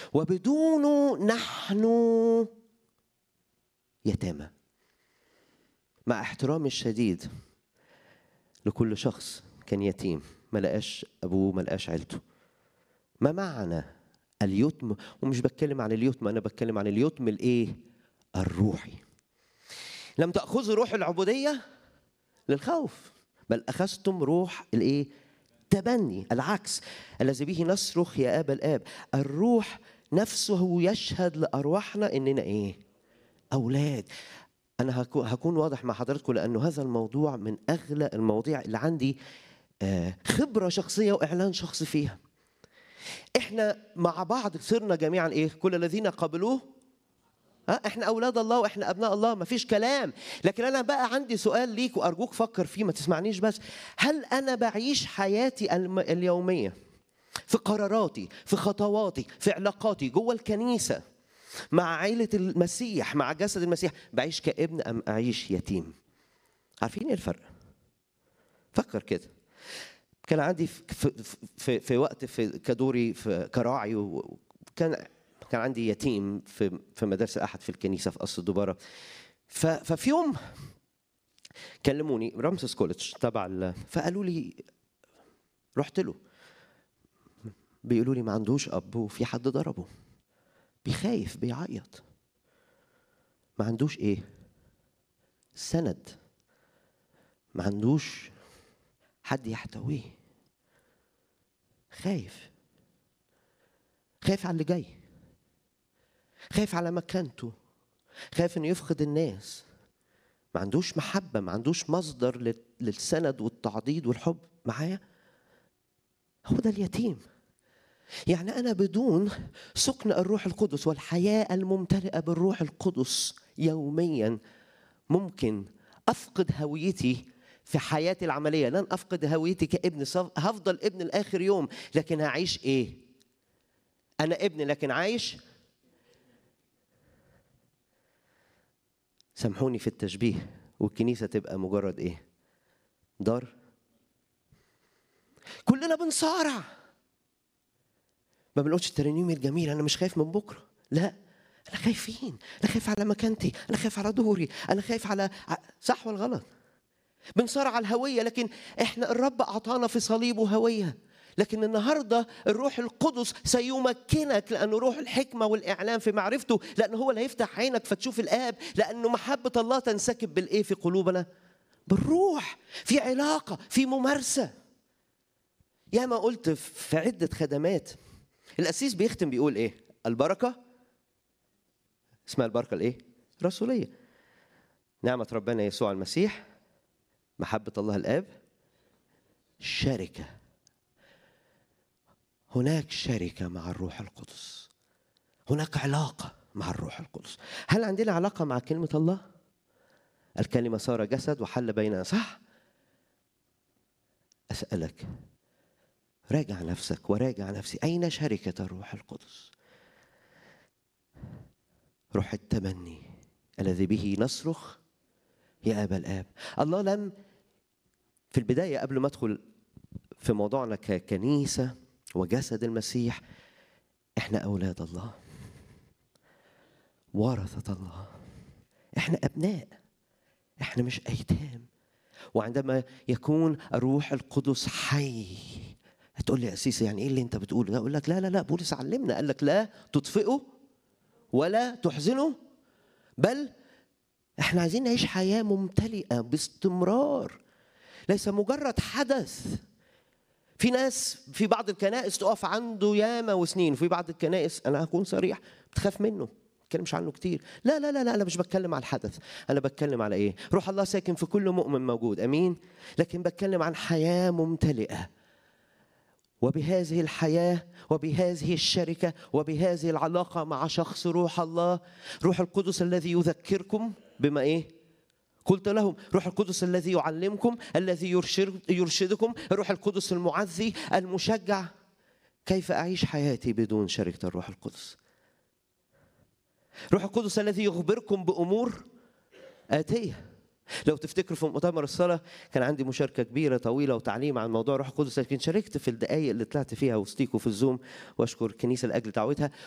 وبدونه نحن يتامى مع احترامي الشديد لكل شخص كان يتيم ما لقاش ابوه ما لقاش عيلته ما معنى اليتم ومش بتكلم عن اليتم انا بتكلم عن اليتم الايه الروحي لم تاخذوا روح العبوديه للخوف بل اخذتم روح الايه تبني العكس الذي به نصرخ يا ابا الاب الروح نفسه يشهد لارواحنا اننا ايه اولاد انا هكو- هكون واضح مع حضراتكم لانه هذا الموضوع من اغلى المواضيع اللي عندي آه، خبره شخصيه واعلان شخصي فيها احنا مع بعض صرنا جميعا ايه كل الذين قبلوه ها احنا اولاد الله واحنا ابناء الله مفيش كلام لكن انا بقى عندي سؤال ليك وارجوك فكر فيه ما تسمعنيش بس هل انا بعيش حياتي الم- اليوميه في قراراتي في خطواتي في علاقاتي جوه الكنيسه مع عيلة المسيح مع جسد المسيح بعيش كابن أم أعيش يتيم عارفين إيه الفرق فكر كده كان عندي في, في, في, في وقت في كدوري في كراعي وكان كان عندي يتيم في في مدرسة أحد في الكنيسة في قصر الدبارة ف- ففي يوم كلموني رامسس كوليدج تبع ال- فقالوا لي رحت له بيقولوا لي ما عندوش اب وفي حد ضربه بيخايف بيعيط ما عندوش ايه سند ما عندوش حد يحتويه خايف خايف على اللي جاي خايف على مكانته خايف انه يفقد الناس ما عندوش محبة ما عندوش مصدر لل- للسند والتعضيد والحب معايا هو ده اليتيم يعني أنا بدون سكن الروح القدس والحياة الممتلئة بالروح القدس يوميا ممكن أفقد هويتي في حياتي العملية لن أفقد هويتي كابن صف- هفضل ابن لآخر يوم لكن هعيش إيه أنا ابن لكن عايش سامحوني في التشبيه والكنيسة تبقى مجرد إيه دار كلنا بنصارع ما بنقولش الترنيم الجميل انا مش خايف من بكره لا انا خايفين انا خايف على مكانتي انا خايف على دوري انا خايف على ع- صح ولا غلط بنصارع على الهويه لكن احنا الرب اعطانا في صليبه هويه لكن النهارده الروح القدس سيمكنك لانه روح الحكمه والاعلام في معرفته لانه هو اللي هيفتح عينك فتشوف الاب لانه محبه الله تنسكب بالايه في قلوبنا بالروح في علاقه في ممارسه يا ما قلت في عده خدمات القسيس بيختم بيقول ايه البركه اسمها البركه الايه رسوليه نعمه ربنا يسوع المسيح محبه الله الاب شركه هناك شركه مع الروح القدس هناك علاقه مع الروح القدس هل عندنا علاقه مع كلمه الله الكلمه صار جسد وحل بيننا صح اسالك راجع نفسك وراجع نفسي أين شركة الروح القدس روح التبني الذي به نصرخ يا أبا الآب الله لم في البداية قبل ما أدخل في موضوعنا ككنيسة وجسد المسيح إحنا أولاد الله ورثة الله إحنا أبناء إحنا مش أيتام وعندما يكون الروح القدس حي هتقول لي يا سيسي يعني ايه اللي انت بتقوله ده اقول لك لا لا لا بولس علمنا قال لك لا تطفئوا ولا تحزنوا بل احنا عايزين نعيش حياه ممتلئه باستمرار ليس مجرد حدث في ناس في بعض الكنائس تقف عنده ياما وسنين وفي بعض الكنائس انا هكون صريح بتخاف منه ما بتكلمش عنه كتير لا لا لا لا انا مش بتكلم على الحدث انا بتكلم على ايه روح الله ساكن في كل مؤمن موجود امين لكن بتكلم عن حياه ممتلئه وبهذه الحياة وبهذه الشركة وبهذه العلاقة مع شخص روح الله روح القدس الذي يذكركم بما إيه؟ قلت لهم روح القدس الذي يعلمكم الذي يرشد يرشدكم الروح القدس المعزي المشجع كيف أعيش حياتي بدون شركة الروح القدس روح القدس الذي يخبركم بأمور آتية لو تفتكروا في مؤتمر الصلاة كان عندي مشاركة كبيرة طويلة وتعليم عن موضوع روح القدس لكن شاركت في الدقائق اللي طلعت فيها وسطيكوا في الزوم واشكر الكنيسة لأجل دعوتها